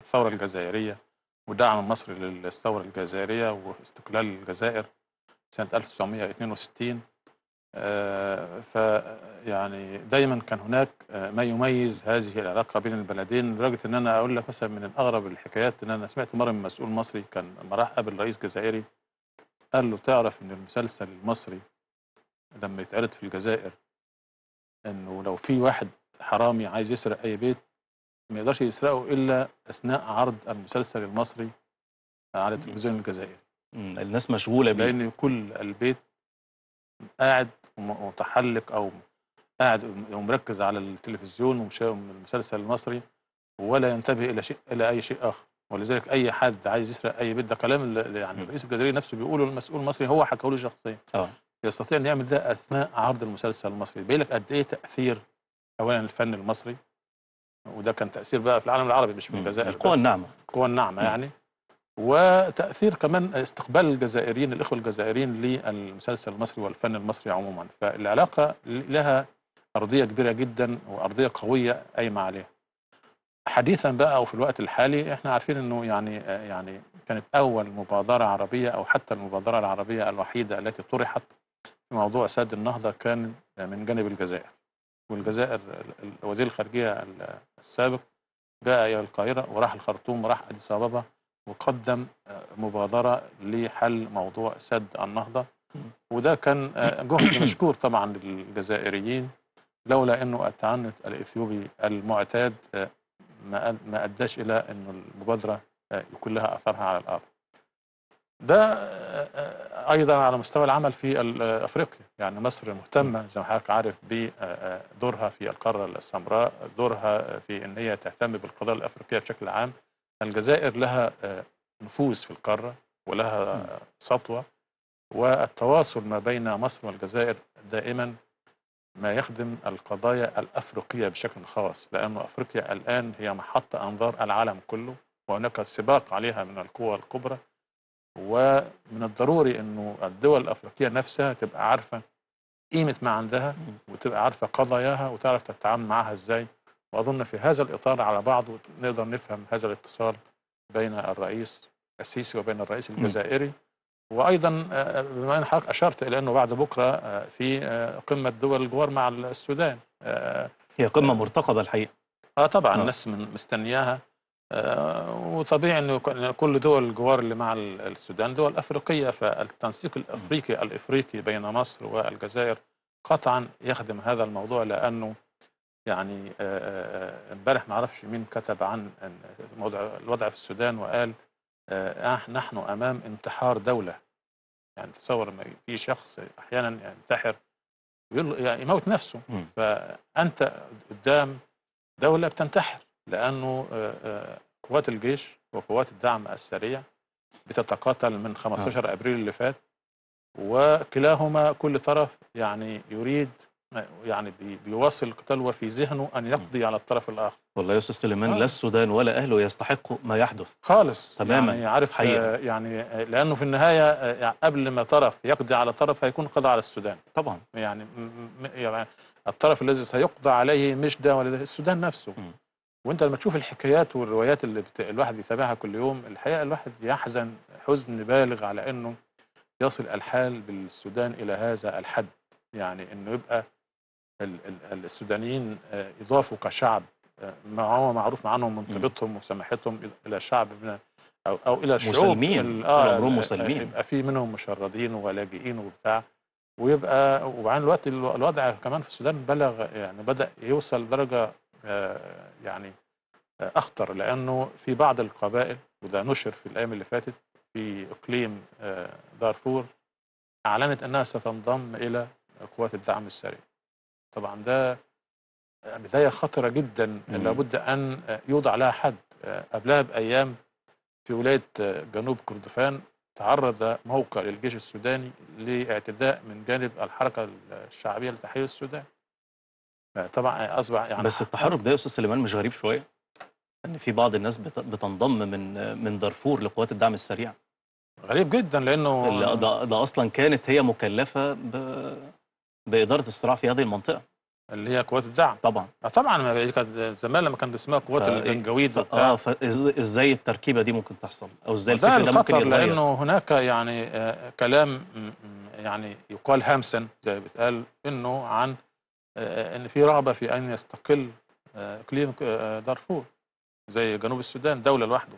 الثوره الجزائريه ودعم مصر للثوره الجزائريه واستقلال الجزائر سنه 1962 آه، ف يعني دايما كان هناك آه، ما يميز هذه العلاقه بين البلدين لدرجه ان انا اقول لك مثلا من اغرب الحكايات ان انا سمعت مره من مسؤول مصري كان لما راح قابل رئيس جزائري قال له تعرف ان المسلسل المصري لما يتعرض في الجزائر انه لو في واحد حرامي عايز يسرق اي بيت ما يقدرش يسرقه الا اثناء عرض المسلسل المصري على التلفزيون الجزائري مم. الناس مشغوله بيه لان كل البيت قاعد وم- متحلق او قاعد ومركز على التلفزيون ومشاهد المسلسل المصري ولا ينتبه الى شيء الى اي شيء اخر ولذلك اي حد عايز يسرق اي بيت ده كلام ال- يعني م. الرئيس الجزائري نفسه بيقوله المسؤول المصري هو حكاه لي شخصيا اه يستطيع ان يعمل ده اثناء عرض المسلسل المصري يبين لك قد ايه تاثير اولا الفن المصري وده كان تاثير بقى في العالم العربي مش في مم. الجزائر القوى بس. الناعمه القوى الناعمه م. يعني وتاثير كمان استقبال الجزائريين الاخوه الجزائريين للمسلسل المصري والفن المصري عموما فالعلاقه لها ارضيه كبيره جدا وارضيه قويه قايمه عليها حديثا بقى او في الوقت الحالي احنا عارفين انه يعني يعني كانت اول مبادره عربيه او حتى المبادره العربيه الوحيده التي طرحت في موضوع سد النهضه كان من جانب الجزائر والجزائر ال- ال- وزير الخارجيه ال- السابق جاء الى القاهره وراح الخرطوم وراح اديس ابابا وقدم آه، مبادره لحل موضوع سد النهضه م. وده كان آه، جهد مشكور طبعا للجزائريين لولا انه التعنت الاثيوبي المعتاد آه، ما أد- ما اداش الى انه المبادره آه، يكون لها اثرها على الارض. ده آه، آه، ايضا على مستوى العمل في ال- آه، افريقيا، يعني مصر مهتمه زي ما حضرتك عارف بدورها في القاره السمراء، دورها في ان هي تهتم بالقضايا الافريقيه بشكل عام. الجزائر لها آه، نفوذ في القاره ولها آه، سطوه والتواصل ما بين مصر والجزائر دائما ما يخدم القضايا الافريقيه بشكل خاص لانه افريقيا الان هي محط انظار العالم كله وهناك سباق عليها من القوى الكبرى ومن الضروري انه الدول الافريقيه نفسها تبقى عارفه قيمه ما عندها وتبقى عارفه قضاياها وتعرف تتعامل معها ازاي واظن في هذا الاطار على بعضه نقدر نفهم هذا الاتصال بين الرئيس السيسي وبين الرئيس الجزائري وايضا آه، بما ان حضرتك اشرت الى انه بعد بكره آه، في آه، قمه دول الجوار مع السودان آه، هي قمه مرتقبه الحقيقه اه طبعا آه. الناس من مستنياها آه وطبيعي انه يكون- كل دول الجوار اللي مع ال- السودان دول افريقيه فالتنسيق الافريقي الافريقي بين مصر والجزائر قطعا يخدم هذا الموضوع لانه يعني آه، آه، امبارح ما اعرفش مين كتب عن عن موضوع الوضع في السودان وقال آه، آه، نحن امام انتحار دوله يعني تصور لما في شخص احيانا ينتحر يقول يعني يموت نفسه مم. فانت قدام دوله بتنتحر لانه آه، آه، قوات الجيش وقوات الدعم السريع بتتقاتل من 15 ابريل اللي فات وكلاهما كل طرف يعني يريد يعني بي- بيواصل القتال وفي ذهنه ان يقضي على الطرف الاخر والله يا استاذ سليمان آه. لا السودان ولا اهله يستحقوا ما يحدث خالص تماماً. يعني عارف حقيقة. آه، يعني آه، لانه في النهايه آه، يعني قبل ما طرف يقضي على طرف هيكون قضى على السودان طبعا يعني م- م- يعني الطرف الذي سيقضى عليه مش ده ولا ده السودان نفسه مم. وانت لما تشوف الحكايات والروايات اللي بت... الواحد بيتابعها كل يوم الحقيقه الواحد يحزن حزن بالغ على انه يصل الحال بالسودان الى هذا الحد يعني انه يبقى ال... ال... السودانيين آه، يضافوا كشعب آه، ما هو معروف عنهم منطقتهم وسماحتهم الى شعب من او او الى الشعوب مسالمين. ال- طول عمرهم آه، مسالمين. يبقى في منهم مشردين ولاجئين وبتاع ويبقى وبعدين الوقت الو- الوضع كمان في السودان بلغ يعني بدا يوصل لدرجه آه، يعني آه، اخطر لانه في بعض القبائل وده نشر في الايام اللي فاتت في اقليم آه، دارفور اعلنت انها ستنضم الى قوات الدعم السريع طبعا ده بدايه خطره جدا مم. لابد ان يوضع لها حد آه، قبلها بايام في ولايه آه، جنوب كردفان تعرض موقع للجيش السوداني لاعتداء من جانب الحركه الشعبيه لتحرير السودان طبعا اصبح يعني بس التحرك ده يا استاذ سليمان مش غريب شويه ان في بعض الناس بت- بتنضم من من دارفور لقوات الدعم السريع غريب جدا لانه اللي ده, ده اصلا كانت هي مكلفه ب... باداره الصراع في هذه المنطقه اللي هي قوات الدعم طبعا آه طبعا ما هي كانت زمان لما كان اسمها قوات فإيه- الجنجويد ف- وبتاع اه فازاي التركيبه دي ممكن تحصل او ازاي ده الفكر ده ممكن الخطر يتغير لانه هناك يعني آه، كلام م- م- يعني يقال هامسا زي ما بيتقال انه عن آه، ان في رغبه في ان يستقل آه، اقليم آه، دارفور زي جنوب السودان دوله لوحده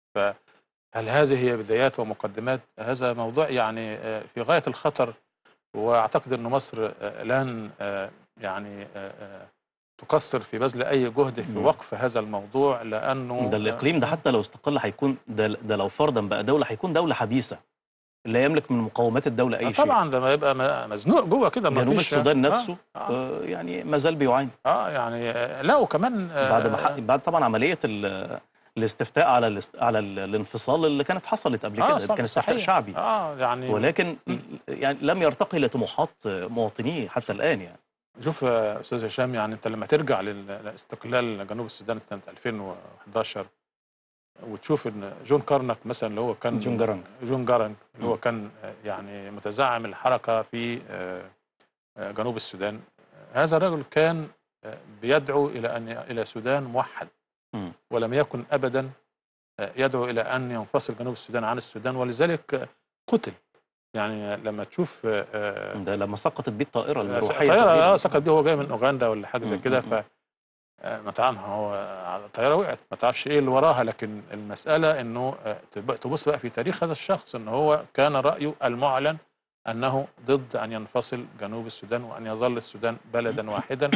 فهل هذه هي بدايات ومقدمات هذا موضوع يعني آه، في غايه الخطر واعتقد ان مصر آه، لن آه، يعني آه، آه، تقصر في بذل اي جهد في مم. وقف هذا الموضوع لانه ده الاقليم ده حتى لو استقل هيكون ده, ده لو فرضا بقى دوله هيكون دوله حبيسه لا يملك من مقومات الدوله اي آه شيء طبعا ده ما يبقى م- مزنوق جوه كده ما جنوب فيش- السودان آه، نفسه آه, آه يعني ما زال بيعاني اه يعني آه، لا وكمان آه بعد ما حق- بعد طبعا عمليه ال- الاستفتاء على الاست... على ال- الانفصال اللي كانت حصلت قبل آه كده صح- كان استفتاء صحيح. شعبي اه يعني ولكن مم. يعني لم يرتقي لطموحات مواطنيه حتى الان يعني شوف يا استاذ هشام يعني انت لما ترجع لل- لاستقلال جنوب السودان سنه 2011 وتشوف ان جون كارنك مثلا اللي هو كان جون جارانج. جون جارانج اللي هو مم. كان آه، يعني متزعم الحركه في آه، آه، جنوب السودان هذا الرجل كان آه، بيدعو الى ان الى سودان موحد مم. ولم يكن ابدا آه، يدعو الى ان ينفصل جنوب السودان عن السودان ولذلك آه، قتل يعني لما تشوف آه، آه، ده لما سقطت بيه الطائره المروحيه طيارة تقريباً. اه سقط بيه هو جاي من اوغندا ولا حاجه زي مم، كده مم، ف آه، ما تعرف هو على الطياره وقعت ما تعرفش ايه اللي وراها لكن المساله انه آه، تب- تبص بقى في تاريخ هذا الشخص ان هو كان رايه المعلن انه ضد ان ينفصل جنوب السودان وان يظل السودان بلدا واحدا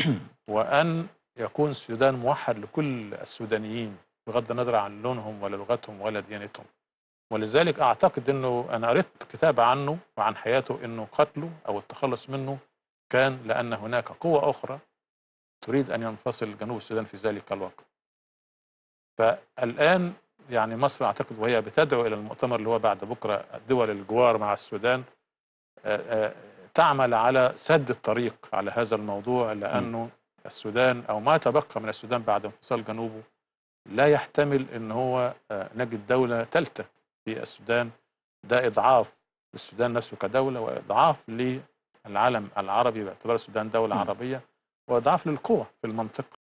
وان يكون السودان موحد لكل السودانيين بغض النظر عن لونهم ولا لغتهم ولا ديانتهم ولذلك اعتقد انه انا قريت كتاب عنه وعن حياته انه قتله او التخلص منه كان لان هناك قوه اخرى تريد ان ينفصل جنوب السودان في ذلك الوقت. فالان يعني مصر اعتقد وهي بتدعو الى المؤتمر اللي هو بعد بكره دول الجوار مع السودان آه، آه، تعمل على سد الطريق على هذا الموضوع لانه السودان او ما تبقى من السودان بعد انفصال جنوبه لا يحتمل ان هو آه، نجد دوله ثالثه في السودان ده اضعاف للسودان نفسه كدوله واضعاف للعالم العربي باعتبار السودان دوله م. عربيه واضعاف للقوى في المنطقه